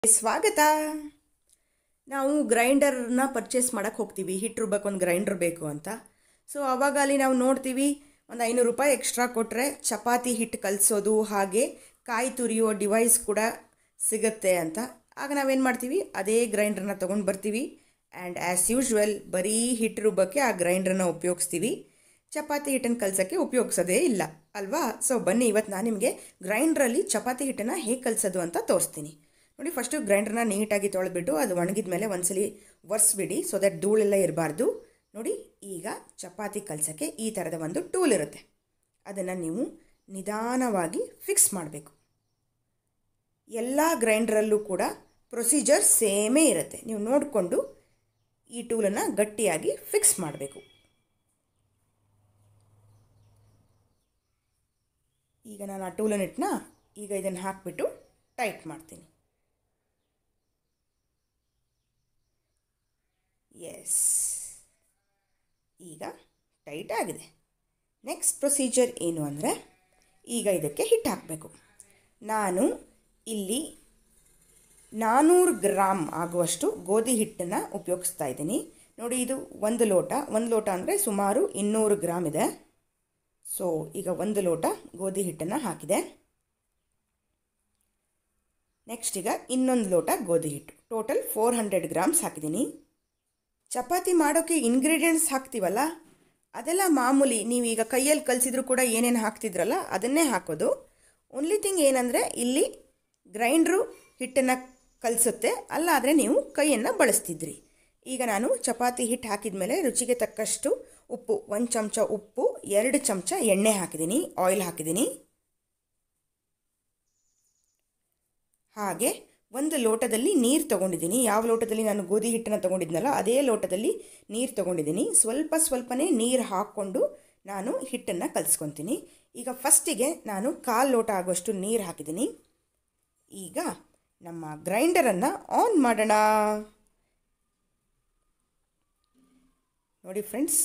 ಸ್ವಾಗತ ನಾವು ಗ್ರೈಂಡರ್ನ ಪರ್ಚೇಸ್ ಮಾಡೋಕ್ಕೆ ಹೋಗ್ತೀವಿ ಹಿಟ್ಟು ರುಬ್ಬಕ್ಕೆ ಒಂದು ಗ್ರೈಂಡರ್ ಬೇಕು ಅಂತ ಸೊ ಆವಾಗ ಅಲ್ಲಿ ನಾವು ನೋಡ್ತೀವಿ ಒಂದು ಐನೂರು ರೂಪಾಯಿ ಎಕ್ಸ್ಟ್ರಾ ಕೊಟ್ಟರೆ ಚಪಾತಿ ಹಿಟ್ಟು ಕಲಿಸೋದು ಹಾಗೆ ಕಾಯಿ ತುರಿಯೋ ಡಿವೈಸ್ ಕೂಡ ಸಿಗುತ್ತೆ ಅಂತ ಆಗ ನಾವೇನು ಮಾಡ್ತೀವಿ ಅದೇ ಗ್ರೈಂಡ್ರನ್ನ ತೊಗೊಂಡು ಬರ್ತೀವಿ ಆ್ಯಂಡ್ ಆ್ಯಸ್ ಯೂಶ್ವಲ್ ಬರೀ ಹಿಟ್ಟು ರುಬ್ಬಕ್ಕೆ ಆ ಗ್ರೈಂಡ್ರನ್ನ ಉಪಯೋಗಿಸ್ತೀವಿ ಚಪಾತಿ ಹಿಟ್ಟನ್ನು ಕಲ್ಸೋಕ್ಕೆ ಉಪಯೋಗಿಸೋದೇ ಇಲ್ಲ ಅಲ್ವಾ ಸೊ ಬನ್ನಿ ಇವತ್ತು ನಾನು ನಿಮಗೆ ಗ್ರೈಂಡ್ರಲ್ಲಿ ಚಪಾತಿ ಹಿಟ್ಟನ್ನು ಹೇಗೆ ಕಲಿಸೋದು ಅಂತ ತೋರಿಸ್ತೀನಿ ನೋಡಿ ಫಸ್ಟು ಗ್ರೈಂಡ್ರನ್ನ ನೀಟಾಗಿ ತೊಳೆದ್ಬಿಟ್ಟು ಅದು ಒಣಗಿದ ಮೇಲೆ ಒಂದ್ಸಲಿ ಒರೆಸ್ಬಿಡಿ ಸೊ ದಟ್ ಧೂಳೆಲ್ಲ ಇರಬಾರ್ದು ನೋಡಿ ಈಗ ಚಪಾತಿ ಕಲ್ಸೋಕ್ಕೆ ಈ ಥರದ ಒಂದು ಟೂಲ್ ಇರುತ್ತೆ ಅದನ್ನು ನೀವು ನಿಧಾನವಾಗಿ ಫಿಕ್ಸ್ ಮಾಡಬೇಕು ಎಲ್ಲ ಗ್ರೈಂಡ್ರಲ್ಲೂ ಕೂಡ ಪ್ರೊಸೀಜರ್ ಸೇಮೇ ಇರುತ್ತೆ ನೀವು ನೋಡಿಕೊಂಡು ಈ ಟೂಲನ್ನು ಗಟ್ಟಿಯಾಗಿ ಫಿಕ್ಸ್ ಮಾಡಬೇಕು ಈಗ ನಾನು ಆ ಟೂಲನ್ನು ಇಟ್ಟನ ಈಗ ಇದನ್ನು ಹಾಕಿಬಿಟ್ಟು ಟೈಟ್ ಮಾಡ್ತೀನಿ ಎಸ್ ಈಗ ಟೈಟ್ ಆಗಿದೆ ನೆಕ್ಸ್ಟ್ ಪ್ರೊಸೀಜರ್ ಏನು ಅಂದರೆ ಈಗ ಇದಕ್ಕೆ ಹಿಟ್ಟು ಹಾಕಬೇಕು ನಾನು ಇಲ್ಲಿ ನಾನ್ನೂರು ಗ್ರಾಮ್ ಆಗುವಷ್ಟು ಗೋಧಿ ಹಿಟ್ಟನ್ನು ಉಪಯೋಗಿಸ್ತಾ ಇದ್ದೀನಿ ನೋಡಿ ಇದು ಒಂದು ಲೋಟ ಒಂದು ಲೋಟ ಅಂದರೆ ಸುಮಾರು ಇನ್ನೂರು ಗ್ರಾಮ್ ಇದೆ ಸೊ ಈಗ ಒಂದು ಲೋಟ ಗೋಧಿ ಹಿಟ್ಟನ್ನು ಹಾಕಿದೆ ನೆಕ್ಸ್ಟ್ ಈಗ ಇನ್ನೊಂದು ಲೋಟ ಗೋಧಿ ಹಿಟ್ಟು ಟೋಟಲ್ ಫೋರ್ ಹಂಡ್ರೆಡ್ ಗ್ರಾಮ್ಸ್ ಹಾಕಿದ್ದೀನಿ ಚಪಾತಿ ಮಾಡೋಕ್ಕೆ ಇಂಗ್ರೀಡಿಯೆಂಟ್ಸ್ ಹಾಕ್ತೀವಲ್ಲ ಅದೆಲ್ಲ ಮಾಮೂಲಿ ನೀವು ಈಗ ಕೈಯಲ್ಲಿ ಕಲಿಸಿದ್ರು ಕೂಡ ಏನೇನು ಹಾಕ್ತಿದ್ರಲ್ಲ ಅದನ್ನೇ ಹಾಕೋದು ಓನ್ಲಿ ಥಿಂಗ್ ಏನಂದರೆ ಇಲ್ಲಿ ಗ್ರೈಂಡ್ರು ಹಿಟ್ಟನ್ನು ಕಲಿಸುತ್ತೆ ಅಲ್ಲಾದರೆ ನೀವು ಕೈಯನ್ನು ಬಳಸ್ತಿದ್ರಿ ಈಗ ನಾನು ಚಪಾತಿ ಹಿಟ್ಟು ಹಾಕಿದ ಮೇಲೆ ರುಚಿಗೆ ತಕ್ಕಷ್ಟು ಉಪ್ಪು ಒಂದು ಚಮಚ ಉಪ್ಪು ಎರಡು ಚಮಚ ಎಣ್ಣೆ ಹಾಕಿದ್ದೀನಿ ಆಯಿಲ್ ಹಾಕಿದ್ದೀನಿ ಹಾಗೆ ಒಂದು ಲೋಟದಲ್ಲಿ ನೀರು ತೊಗೊಂಡಿದ್ದೀನಿ ಯಾವ ಲೋಟದಲ್ಲಿ ನಾನು ಗೋಧಿ ಹಿಟ್ಟನ್ನು ತೊಗೊಂಡಿದ್ನಲ್ಲ ಅದೇ ಲೋಟದಲ್ಲಿ ನೀರು ತೊಗೊಂಡಿದ್ದೀನಿ ಸ್ವಲ್ಪ ಸ್ವಲ್ಪನೇ ನೀರು ಹಾಕ್ಕೊಂಡು ನಾನು ಹಿಟ್ಟನ್ನು ಕಲಿಸ್ಕೊತೀನಿ ಈಗ ಫಸ್ಟಿಗೆ ನಾನು ಕಾಲು ಲೋಟ ಆಗುವಷ್ಟು ನೀರು ಹಾಕಿದ್ದೀನಿ ಈಗ ನಮ್ಮ ಗ್ರೈಂಡರನ್ನು ಆನ್ ಮಾಡೋಣ ನೋಡಿ ಫ್ರೆಂಡ್ಸ್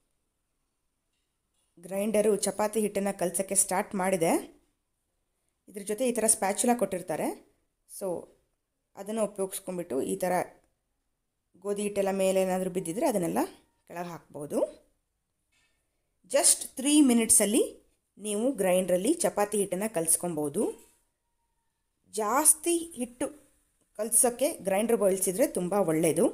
ಗ್ರೈಂಡರು ಚಪಾತಿ ಹಿಟ್ಟನ್ನು ಕಲಸೋಕ್ಕೆ ಸ್ಟಾರ್ಟ್ ಮಾಡಿದೆ ಇದ್ರ ಜೊತೆ ಈ ಥರ ಸ್ಪ್ಯಾಚುಲ ಕೊಟ್ಟಿರ್ತಾರೆ ಸೊ ಅದನ್ನು ಉಪಯೋಗಿಸ್ಕೊಂಡ್ಬಿಟ್ಟು ಈ ಥರ ಗೋಧಿ ಹಿಟ್ಟೆಲ್ಲ ಮೇಲೆ ಏನಾದರೂ ಬಿದ್ದಿದ್ರೆ ಅದನ್ನೆಲ್ಲ ಕೆಳಗೆ ಹಾಕ್ಬೋದು ಜಸ್ಟ್ ತ್ರೀ ಮಿನಿಟ್ಸಲ್ಲಿ ನೀವು ಗ್ರೈಂಡ್ರಲ್ಲಿ ಚಪಾತಿ ಹಿಟ್ಟನ್ನು ಕಲಿಸ್ಕೊಬೋದು ಜಾಸ್ತಿ ಹಿಟ್ಟು ಕಲಿಸೋಕ್ಕೆ ಗ್ರೈಂಡ್ರ್ ಬಳಸಿದರೆ ತುಂಬ ಒಳ್ಳೆಯದು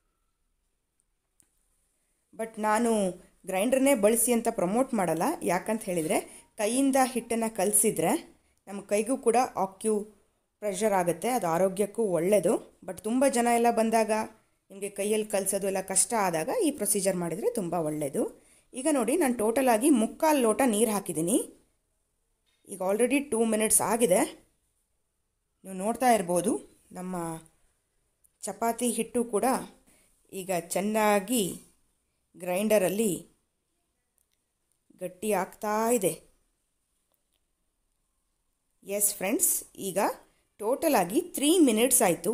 ಬಟ್ ನಾನು ಗ್ರೈಂಡ್ರನ್ನೇ ಬಳಸಿ ಅಂತ ಪ್ರಮೋಟ್ ಮಾಡಲ್ಲ ಯಾಕಂತ ಹೇಳಿದರೆ ಕೈಯಿಂದ ಹಿಟ್ಟನ್ನು ಕಲಿಸಿದ್ರೆ ನಮ್ಮ ಕೈಗೂ ಕೂಡ ಆಕ್ಯೂ ಪ್ರೆಷರ್ ಆಗುತ್ತೆ ಅದು ಆರೋಗ್ಯಕ್ಕೂ ಒಳ್ಳೆಯದು ಬಟ್ ತುಂಬ ಜನ ಎಲ್ಲ ಬಂದಾಗ ನಿಮಗೆ ಕೈಯಲ್ಲಿ ಕಲಿಸೋದು ಎಲ್ಲ ಕಷ್ಟ ಆದಾಗ ಈ ಪ್ರೊಸೀಜರ್ ಮಾಡಿದರೆ ತುಂಬ ಒಳ್ಳೆಯದು ಈಗ ನೋಡಿ ನಾನು ಟೋಟಲಾಗಿ ಮುಕ್ಕಾಲು ಲೋಟ ನೀರು ಹಾಕಿದ್ದೀನಿ ಈಗ ಆಲ್ರೆಡಿ ಟೂ ಮಿನಿಟ್ಸ್ ಆಗಿದೆ ನೀವು ನೋಡ್ತಾ ಇರ್ಬೋದು ನಮ್ಮ ಚಪಾತಿ ಹಿಟ್ಟು ಕೂಡ ಈಗ ಚೆನ್ನಾಗಿ ಗ್ರೈಂಡರಲ್ಲಿ ಗಟ್ಟಿ ಆಗ್ತಾ ಇದೆ ಎಸ್ ಫ್ರೆಂಡ್ಸ್ ಈಗ ಟೋಟಲ್ ಆಗಿ ತ್ರೀ ಮಿನಿಟ್ಸ್ ಆಯಿತು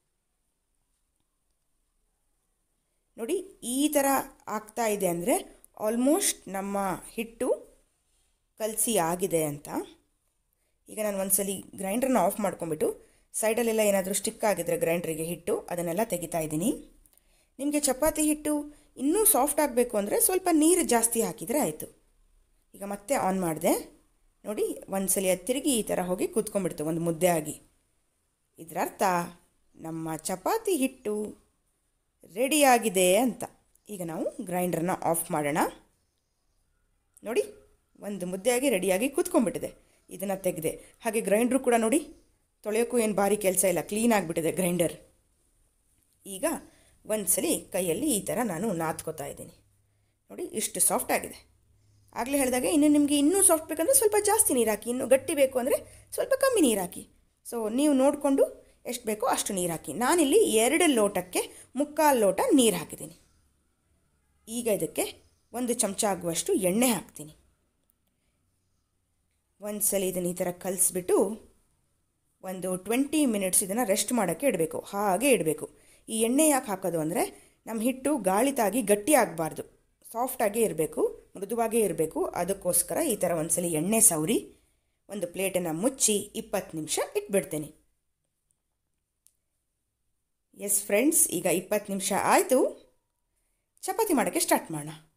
ನೋಡಿ ಈ ಥರ ಆಗ್ತಾ ಇದೆ ಅಂದರೆ ಆಲ್ಮೋಸ್ಟ್ ನಮ್ಮ ಹಿಟ್ಟು ಕಲಸಿ ಆಗಿದೆ ಅಂತ ಈಗ ನಾನು ಒಂದ್ಸಲಿ ಗ್ರೈಂಡ್ರನ್ನ ಆಫ್ ಮಾಡ್ಕೊಂಬಿಟ್ಟು ಸೈಡಲ್ಲೆಲ್ಲ ಏನಾದರೂ ಸ್ಟಿಕ್ ಆಗಿದ್ರೆ ಗ್ರೈಂಡ್ರಿಗೆ ಹಿಟ್ಟು ಅದನ್ನೆಲ್ಲ ತೆಗಿತಾ ಇದ್ದೀನಿ ನಿಮಗೆ ಚಪಾತಿ ಹಿಟ್ಟು ಇನ್ನೂ ಸಾಫ್ಟ್ ಆಗಬೇಕು ಅಂದರೆ ಸ್ವಲ್ಪ ನೀರು ಜಾಸ್ತಿ ಹಾಕಿದರೆ ಆಯಿತು ಈಗ ಮತ್ತೆ ಆನ್ ಮಾಡಿದೆ ನೋಡಿ ಒಂದ್ಸಲಿ ಅದು ತಿರುಗಿ ಈ ಥರ ಹೋಗಿ ಕೂತ್ಕೊಂಡ್ಬಿಡ್ತು ಒಂದು ಮುದ್ದೆ ಆಗಿ ಇದರ ಅರ್ಥ ನಮ್ಮ ಚಪಾತಿ ಹಿಟ್ಟು ರೆಡಿಯಾಗಿದೆ ಅಂತ ಈಗ ನಾವು ಗ್ರೈಂಡ್ರನ್ನ ಆಫ್ ಮಾಡೋಣ ನೋಡಿ ಒಂದು ಮುದ್ದೆಯಾಗಿ ರೆಡಿಯಾಗಿ ಕೂತ್ಕೊಂಡ್ಬಿಟ್ಟಿದೆ ಇದನ್ನು ತೆಗೆದೆ ಹಾಗೆ ಗ್ರೈಂಡ್ರು ಕೂಡ ನೋಡಿ ತೊಳೆಯೋಕ್ಕೂ ಏನು ಭಾರಿ ಕೆಲಸ ಇಲ್ಲ ಕ್ಲೀನ್ ಆಗಿಬಿಟ್ಟಿದೆ ಗ್ರೈಂಡರ್ ಈಗ ಒಂದ್ಸಲಿ ಕೈಯಲ್ಲಿ ಈ ಥರ ನಾನು ನಾದ್ಕೋತಾ ಇದ್ದೀನಿ ನೋಡಿ ಇಷ್ಟು ಸಾಫ್ಟ್ ಆಗಿದೆ ಆಗಲೇ ಹೇಳಿದಾಗೆ ಇನ್ನು ನಿಮಗೆ ಇನ್ನೂ ಸಾಫ್ಟ್ ಬೇಕಂದರೆ ಸ್ವಲ್ಪ ಜಾಸ್ತಿ ನೀರು ಹಾಕಿ ಇನ್ನೂ ಗಟ್ಟಿ ಬೇಕು ಅಂದರೆ ಸ್ವಲ್ಪ ಕಮ್ಮಿ ನೀರು ಹಾಕಿ ಸೊ ನೀವು ನೋಡಿಕೊಂಡು ಎಷ್ಟು ಬೇಕೋ ಅಷ್ಟು ನೀರು ಹಾಕಿ ನಾನಿಲ್ಲಿ ಎರಡು ಲೋಟಕ್ಕೆ ಮುಕ್ಕಾಲು ಲೋಟ ನೀರು ಹಾಕಿದ್ದೀನಿ ಈಗ ಇದಕ್ಕೆ ಒಂದು ಚಮಚ ಆಗುವಷ್ಟು ಎಣ್ಣೆ ಹಾಕ್ತೀನಿ ಒಂದು ಸಲ ಇದನ್ನು ಈ ಥರ ಕಲಿಸ್ಬಿಟ್ಟು ಒಂದು ಟ್ವೆಂಟಿ ಮಿನಿಟ್ಸ್ ಇದನ್ನು ರೆಸ್ಟ್ ಮಾಡೋಕ್ಕೆ ಇಡಬೇಕು ಹಾಗೆ ಇಡಬೇಕು ಈ ಎಣ್ಣೆ ಯಾಕೆ ಹಾಕೋದು ಅಂದರೆ ನಮ್ಮ ಹಿಟ್ಟು ಗಾಳಿ ತಾಗಿ ಗಟ್ಟಿ ಆಗಬಾರ್ದು ಸಾಫ್ಟಾಗೇ ಇರಬೇಕು ಮೃದುವಾಗೇ ಇರಬೇಕು ಅದಕ್ಕೋಸ್ಕರ ಈ ಥರ ಒಂದ್ಸಲಿ ಎಣ್ಣೆ ಸವರಿ ಒಂದು ಪ್ಲೇಟನ್ನು ಮುಚ್ಚಿ ಇಪ್ಪತ್ತು ನಿಮಿಷ ಇಟ್ಬಿಡ್ತೀನಿ ಎಸ್ ಫ್ರೆಂಡ್ಸ್ ಈಗ ಇಪ್ಪತ್ತು ನಿಮಿಷ ಆಯಿತು ಚಪಾತಿ ಮಾಡೋಕ್ಕೆ ಸ್ಟಾರ್ಟ್ ಮಾಡೋಣ